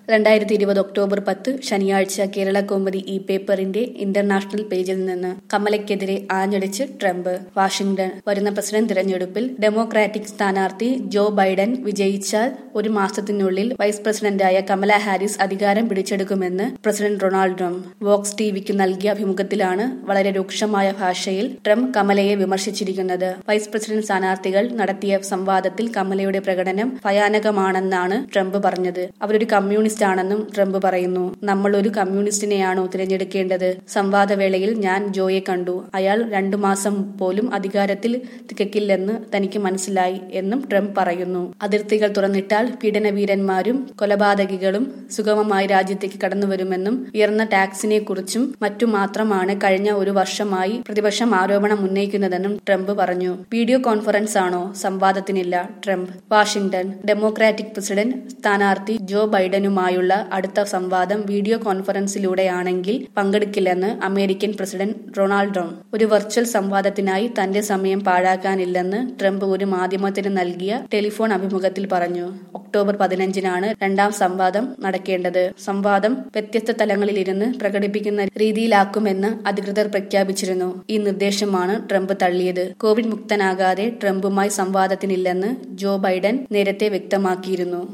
രണ്ടായിരത്തി ഇരുപത് ഒക്ടോബർ പത്ത് ശനിയാഴ്ച കേരള കൗമുദി ഈ പേപ്പറിന്റെ ഇന്റർനാഷണൽ പേജിൽ നിന്ന് കമലയ്ക്കെതിരെ ആഞ്ഞടിച്ച് ട്രംപ് വാഷിംഗ്ടൺ വരുന്ന പ്രസിഡന്റ് തിരഞ്ഞെടുപ്പിൽ ഡെമോക്രാറ്റിക് സ്ഥാനാർത്ഥി ജോ ബൈഡൻ വിജയിച്ചാൽ ഒരു മാസത്തിനുള്ളിൽ വൈസ് പ്രസിഡന്റായ കമല ഹാരിസ് അധികാരം പിടിച്ചെടുക്കുമെന്ന് പ്രസിഡന്റ് ഡൊണാൾഡ് ട്രംപ് വോക്സ് ടിവിക്ക് നൽകിയ അഭിമുഖത്തിലാണ് വളരെ രൂക്ഷമായ ഭാഷയിൽ ട്രംപ് കമലയെ വിമർശിച്ചിരിക്കുന്നത് വൈസ് പ്രസിഡന്റ് സ്ഥാനാർത്ഥികൾ നടത്തിയ സംവാദത്തിൽ കമലയുടെ പ്രകടനം ഭയാനകമാണെന്നാണ് ട്രംപ് പറഞ്ഞത് അവരൊരു കമ്മ്യൂണിസ്റ്റ് ആണെന്നും ട്രംപ് പറയുന്നു നമ്മൾ ഒരു കമ്മ്യൂണിസ്റ്റിനെയാണോ തിരഞ്ഞെടുക്കേണ്ടത് സംവാദവേളയിൽ ഞാൻ ജോയെ കണ്ടു അയാൾ രണ്ടു മാസം പോലും അധികാരത്തിൽ തികക്കില്ലെന്ന് തനിക്ക് മനസ്സിലായി എന്നും ട്രംപ് പറയുന്നു അതിർത്തികൾ തുറന്നിട്ടാൽ പീഡനവീരന്മാരും കൊലപാതകികളും സുഗമമായി രാജ്യത്തേക്ക് കടന്നുവരുമെന്നും ഉയർന്ന ടാക്സിനെ കുറിച്ചും മറ്റും മാത്രമാണ് കഴിഞ്ഞ ഒരു വർഷമായി പ്രതിപക്ഷം ആരോപണം ഉന്നയിക്കുന്നതെന്നും ട്രംപ് പറഞ്ഞു വീഡിയോ കോൺഫറൻസ് ആണോ സംവാദത്തിനില്ല ട്രംപ് വാഷിംഗ്ടൺ ഡെമോക്രാറ്റിക് പ്രസിഡന്റ് സ്ഥാനാർത്ഥി ജോ ബൈഡനുമായുള്ള അടുത്ത സംവാദം വീഡിയോ കോൺഫറൻസിലൂടെയാണെങ്കിൽ പങ്കെടുക്കില്ലെന്ന് അമേരിക്കൻ പ്രസിഡന്റ് ഡൊണാൾഡ് ട്രംപ് ഒരു വെർച്വൽ സംവാദത്തിനായി തന്റെ സമയം പാഴാക്കാനില്ലെന്ന് ട്രംപ് ഒരു മാധ്യമത്തിന് നൽകിയ ടെലിഫോൺ അഭിമുഖത്തിൽ പറഞ്ഞു ഒക്ടോബർ പതിനഞ്ചിനാണ് രണ്ടാം സംവാദം നടക്കേണ്ടത് സംവാദം വ്യത്യസ്ത തലങ്ങളിലിരുന്ന് പ്രകടിപ്പിക്കുന്ന രീതിയിലാക്കുമെന്ന് അധികൃതർ പ്രഖ്യാപിച്ചിരുന്നു ഈ നിർദ്ദേശമാണ് ട്രംപ് തള്ളിയത് കോവിഡ് മുക്തനാകാതെ ട്രംപുമായി സംവാദത്തിനില്ലെന്ന് ജോ ബൈഡൻ നേരത്തെ വ്യക്തമാക്കിയിരുന്നു